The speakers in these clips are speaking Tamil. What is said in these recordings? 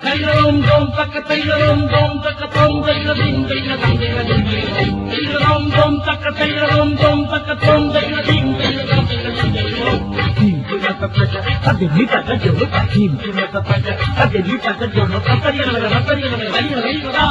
தைலோம் தோம் தக்க தைலோம் தோம் தக்க தோம் தைல தீம் தைல தம் தைல தீம் தைலோம் தோம் தக்க தைலோம் தோம் தக்க தோம் தைல தீம் தைல தம் தைல தீம் தைலோம் தீம் தைல தக்க தக்க நீ தக்க ஜோடு தீம் தைல தக்க தக்க நீ தக்க ஜோடு தக்கரிகள தக்கரிகள வலிகள வலிகளா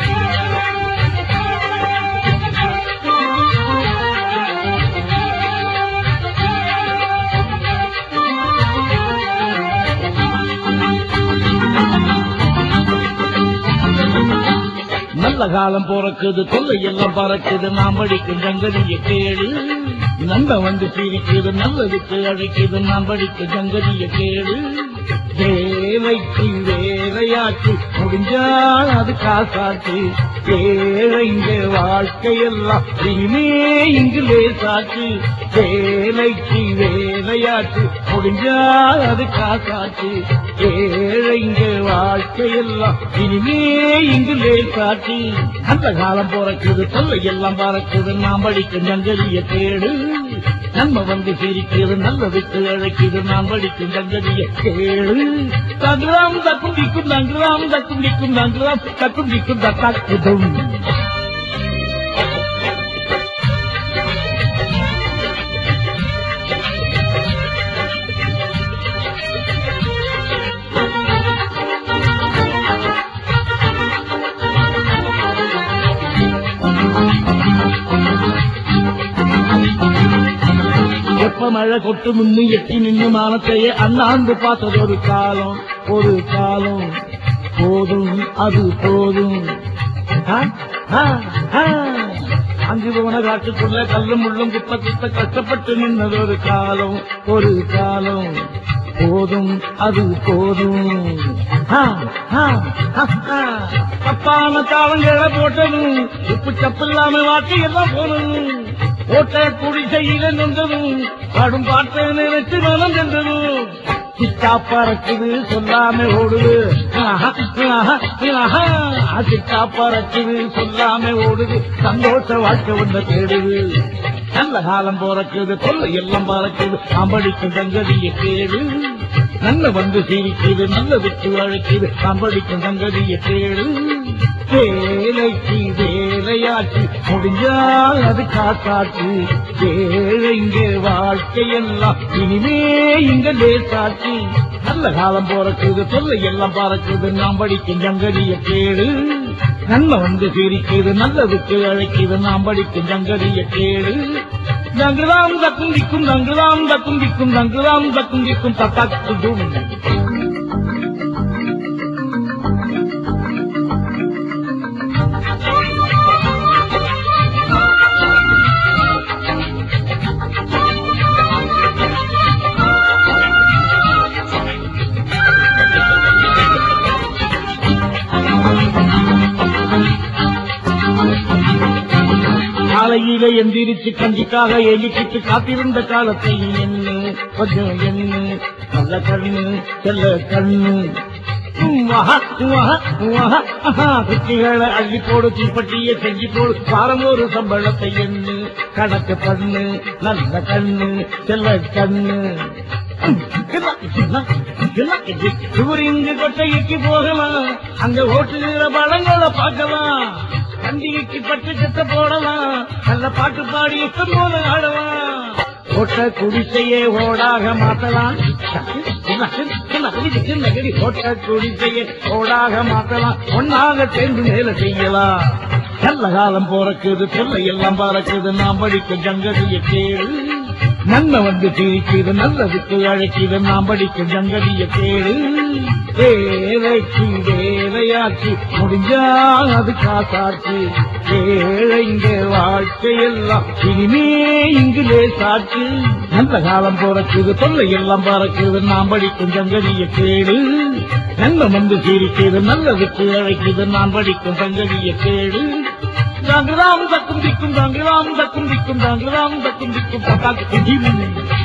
நல்ல காலம் பிறக்குது தொல்லை எல்லாம் பறக்குது நாம் படிக்கும் ஜங்கதிய கேடு நம்ப வந்து சிரிக்குது நல்லதுக்கு அழைக்குது நாம் படிக்கும் ஜங்கதிய கேடு தேவைக்கு வேலையாச்சு முடிஞ்சால் அது காசாச்சு ஏழைங்க வாழ்க்கையெல்லாம் இனிமே இங்கு லேசாச்சு வேலைக்கு வேலையாச்சு முடிஞ்சால் அது காசாச்சு ஏழைங்க வாழ்க்கையெல்லாம் இனிமே இங்கு லேசாச்சு அந்த காலம் பிறக்குது தொல்லை எல்லாம் பறக்குது நாம் படிக்கும் ஜங்கதிய தேடு நம்ம வந்து சிரிக்கிறது நல்லதுக்கு அழைக்குது நாம் படிக்கும் ஜங்கதிய கேடு தங்குலாம் தக்கும் நிற்கும் தங்குலாம் தக்கும் நிற்கும் தங்குலாம் தக்கும் நிற்கும் தத்தாக்குதும் எப்ப மழை கொட்டு முன்னு எட்டி நின்னு மானத்தையே அண்ணாந்து பார்த்தது ஒரு காலம் ஒரு காலம் போதும் அது போதும் ஆ, ஆ, ஆ. அங்கு போன காட்டுக்குள்ள கல்லும் முள்ளும் குப்ப குப்ப கஷ்டப்பட்டு நின்னது ஒரு காலம் ஒரு காலம் போதும் அது போதும் ஆ, ஆ, ஆ, ஆ. தப்பான தாளங்களை போட்டதும் உப்பு சப்பு இல்லாம வாட்டி எல்லாம் போனதும் ஓட்ட குடிசையில நின்றதும் பாடும் பாட்டை நினைச்சு மனம் சென்றதும் சிட்டா பறக்குது சொல்லாம ஓடுது ஆஹா, ஆஹா, ஆஹா. சிட்டா பறக்குது சொல்லாம ஓடுது சந்தோஷ வாழ்க்கை ஒன்று தேடுது நல்ல காலம் பிறக்குது தொல்லை எல்லாம் பறக்குது அம்படிக்கும் தங்கதிய கேடு நல்ல வந்து சிரிக்குது நல்ல விட்டு அழைக்குது அம்படிக்கும் தங்கதிய கேடு வேலைக்கு வேலையாச்சு முடிஞ்சால் அது காத்தாச்சு ஏழைங்க வாழ்க்கையெல்லாம் இனிமே இங்க லேசாச்சு நல்ல காலம் பிறக்குது தொல்லை எல்லாம் பறக்குது நாம் படிக்கும் ஜங்கதிய கேடு நன்மை வந்து சிரிக்குது நல்லதுக்கு அழைக்குது நாம் படிக்கும் ஜங்கதிய கேடு நங்குதாம் தக்கும் திக்கும் நங்குதாம் தக்கும் திக்கும் நங்குதாம் தக்கும் திக்கும் தத்தாக்குதும் காலையில எந்திரிச்சு கஞ்சிக்காக எலிக்கிட்டு காத்திருந்த காலத்தை என்ன கொஞ்சம் என்ன நல்ல கண்ணு செல்ல கண்ணு குச்சிகளை அள்ளி போடு தீப்பட்டியை செஞ்சு போடு வாரம் ஒரு சம்பளத்தை எண்ணு கணக்கு பண்ணு நல்ல கண்ணு செல்ல கண்ணு இங்கு கொட்டைக்கு போகலாம் அங்க ஓட்டுகிற பழங்களை பார்க்கலாம் பண்டிகைக்கு பட்டு சட்டை போடலாம் நல்ல பாட்டு பாடி இஷ்டம் போல ஆடலாம் ஓட்ட குடிசையே ஓடாக மாத்தலாம் நகரி ஓட்ட குடிசையே ஓடாக மாத்தலாம் ஒன்னாக சேர்ந்து மேல செய்யலாம் நல்ல காலம் பிறக்குது தொல்லை எல்லாம் பறக்குது நாம் படிக்கும் ஜங்கதிய கேடு நன்மை வந்து சிரிக்குது நல்லதுக்கு அழைக்குது நாம் படிக்கும் ஜங்கதிய கேடு வேலைக்கு வேலையாச்சு முடிஞ்சால் அது காசாச்சு ஏழைங்க வாழ்க்கையெல்லாம் இனிமே இங்கு லேசாச்சு நல்ல காலம் பிறக்குது தொல்லை எல்லாம் பறக்குது நாம் படிக்கும் ஜங்கதிய கேடு நன்மை வந்து சிரிக்குது நல்லதுக்கு அழைக்குது நான் படிக்கும் ஜங்கதிய கேடு தாங்குதாம் தக்கும் திக்கும் தாங்குதாம் தக்கும் திக்கும் தாங்குதாம் தக்கும் திக்கும் பட்டாக்கு